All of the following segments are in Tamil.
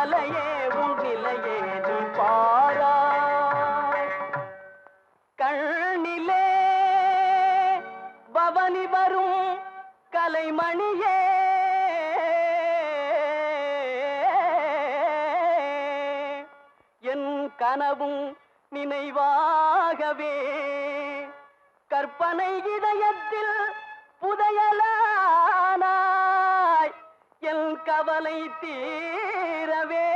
மலையே உன் நிலையே நீ பாராய் கண்ணிலே பவனி வரும் கலைமணியே என் கனவும் நினைவாகவே கற்பனை இதயத்தில் புதையலானாய் என் கவலை தீரவே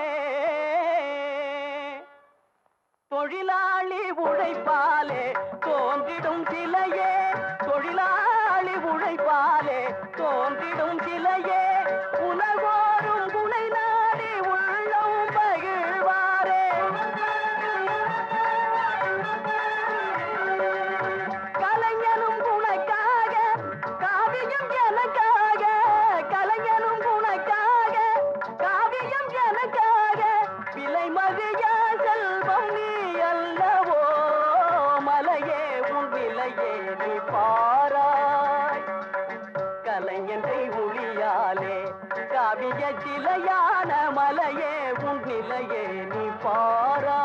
தொழிலாளி உழைப்பாலே தோன்றிடும் சிலையே தொழிலாளி உழைப்பாலே தோன்றிடும் சிலையே உலகோரும் குலை நாடி உள்ளம் மகிழ்வாரே கலைஞனும் உனக்காக காவியம் எனக்காக கலைஞனும் உனக்காக காவியம் எனக்காக விலை மதிய செல்வம் நீ அல்லவோ மலையே உன் விலையே நீ பாராய் கலைஞனை ஒளியாலே காவிய சிலையான மலையே உன் நிலையே நீ பாரா